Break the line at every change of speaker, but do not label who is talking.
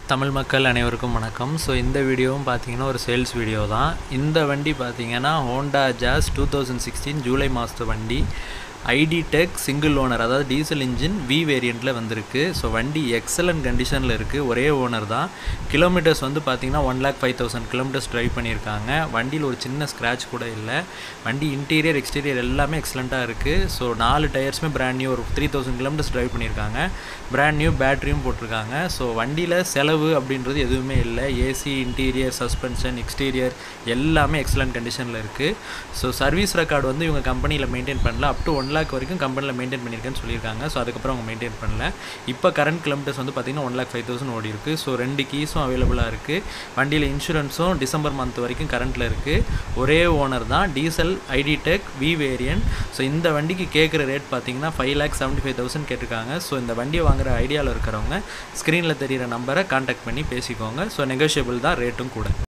தமிழ் மக்கள் அனைவருக்கும் வணக்கம் ஸோ இந்த வீடியோவும் பார்த்தீங்கன்னா ஒரு சேல்ஸ் வீடியோ தான் இந்த வண்டி பார்த்தீங்கன்னா Honda Jazz two thousand sixteen July மாதத்து வண்டி ஐடி டெக் சிங்கிள் ஓனர் அதாவது டீசல் இன்ஜின் வி வேரியண்ட்டில் வந்திருக்கு ஸோ வண்டி எக்ஸலண்ட் கண்டிஷனில் இருக்குது ஒரே ஓனர் தான் கிலோமீட்டர்ஸ் வந்து பார்த்தீங்கன்னா one lakh five thousand kilometres drive பண்ணியிருக்காங்க வண்டியில் ஒரு சின்ன ஸ்க்ராட்ச் கூட இல்லை வண்டி இன்டீரியர் எக்ஸ்டீரியர் எல்லாமே எக்ஸலண்ட்டாக இருக்குது ஸோ நாலு டயர்ஸுமே பிராண்ட் நியூ ஒரு த்ரீ தௌசண்ட் கிலோமீட்டர்ஸ் ட்ரைவ் பண்ணியிருக்காங்க பிராண்ட் நியூ பேட்டரியும் போட்டிருக்காங்க ஸோ வண்டியில் செலவு அப்படின்றது எதுவுமே இல்லை ஏசி இன்டீரியர் சஸ்பென்ஷன் எக்ஸ்டீரியர் எல்லாமே எக்ஸலண்ட் கண்டிஷனில் இருக்குது ஸோ சர்வீஸ் ரெக்கார்டு வந்து இவங்க கம்பெனியில் மெயின்டைன் பண்ணல அப் டு ஒன் லேக் வரைக்கும் கம்பெனியில் மெயின்டைன் பண்ணியிருக்கேன்னு சொல்லியிருக்காங்க ஸோ அதுக்கப்புறம் அவங்க மெயின்டைன் பண்ணல இப்போ கரண்ட் கிலோமீட்டர்ஸ் வந்து பார்த்திங்கன்னா ஒன் லேக் ஃபைவ் தௌசண்ட் ஓடி இருக்குது ஸோ ரெண்டு கீஸும் அவைலபிளாக இருக்குது வண்டியில் இன்சூரன்ஸும் டிசம்பர் மந்த் வரைக்கும் கரண்ட்டில் இருக்குது ஒரே ஓனர் தான் diesel ID tech V variant so இந்த வண்டிக்கு கேட்குற ரேட் பார்த்தீங்கன்னா five lakh seventy five thousand கேட்டிருக்காங்க ஸோ இந்த வண்டியை வாங்குற ஐடியாவில் இருக்கிறவங்க ஸ்க்ரீனில் தெரியிற நம்பரை காண்டாக்ட் பண்ணி பேசிக்கோங்க ஸோ நெகோஷியபிள் தான் ரேட்டும் கூட